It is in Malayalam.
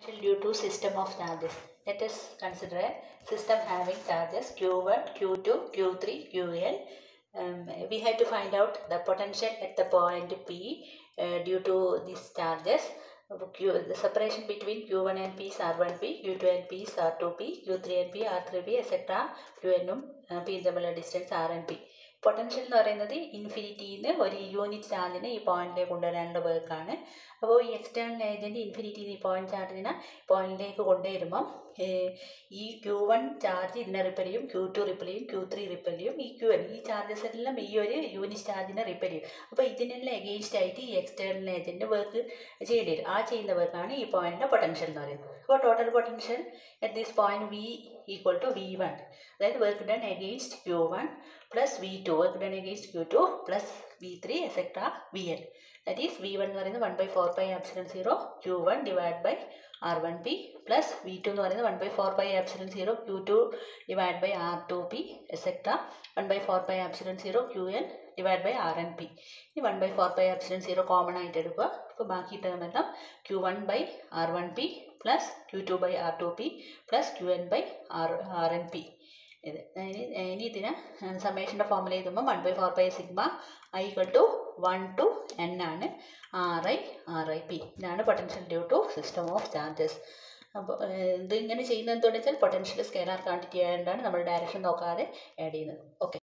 potential due to system of charges. Let us consider a system having charges q1, q2, q3, qn. Um, we have to find out the potential at the point P uh, due to these charges. Q, the separation between q1 and p is r1p, q2 and p is r2p, q3 and p r3p, etc. qn ഉം p തമ്മിലുള്ള distance R N P potential എന്ന് പറയുന്നത് ഇൻഫിനിറ്റിന്ന് ഒരു യൂണിറ്റ് ചാർജിനെ ഈ പോയിന്റിലേക്ക് കൊണ്ടുവരാനുള്ള വർക്കാണ് അപ്പോൾ ഈ എക്സ്റ്റേണൽ ഏജൻറ്റ് ഇൻഫിനിറ്റിന്ന് ഈ പോയിന്റ് ചാർജിനെ പോയിന്റിലേക്ക് കൊണ്ടുവരുമ്പം ഈ ക്യൂ വൺ ചാർജ് ഇതിനെ റിപ്പൽ ചെയ്യും ക്യൂ ടു റിപ്പൽ ചെയ്യും ക്യൂ ത്രീ റിപ്പൽ ചെയ്യും ഈ ക്യൂ എൻ ഈ ചാർജസ് എല്ലാം ഈ ഒരു യൂണിറ്റ് ചാർജിനെ റിപ്പൽ ചെയ്യും അപ്പോൾ ഇതിനെല്ലാം എഗെയിൻസ്റ്റ് ആയിട്ട് ഈ എക്സ്റ്റേണൽ ഏജൻറ്റ് വർക്ക് ചെയ്യേണ്ടി വരും ആ ചെയ്യുന്ന വർക്കാണ് ഈ പോയിന്റിൻ്റെ പൊട്ടൻഷ്യൽ എന്ന് പറയുന്നത് അപ്പോൾ total potential at this point V equal to V one അതായത് work done against Q one plus V two work done against Q two plus V three etcetera V N that is V one എന്ന് പറയുന്നത് one by four by epsilon zero Q one divide by R one P plus V two എന്ന് പറയുന്നത് one by four by epsilon zero Q two divide by R two P etcetera one by four by epsilon zero Q N divide by R N P ഈ one by four by epsilon zero common ആയിട്ട് എടുക്കുക അപ്പോൾ ബാക്കി ടേം എല്ലാം Q one by R one P plus Q two by R two P plus Q N by R R N P ഇത് ഇനി ഇനി ഇതിന് സമ്മേഷൻ്റെ ഫോമുല എഴുതുമ്പോൾ one by four by sigma I equal to one to N ആണ് R I R I P ഇതാണ് potential due to system of charges അപ്പോൾ ഇത് ഇങ്ങനെ ചെയ്യുന്നത് എന്താണെന്ന് വെച്ചാൽ പൊട്ടൻഷ്യൽ സ്കെയിലാർ ക്വാണ്ടിറ്റി ആയതുകൊണ്ടാണ് നമ്മൾ ഡയറക്ഷൻ നോക്കാതെ ആഡ് ചെയ്യുന്നത് ഓക്കെ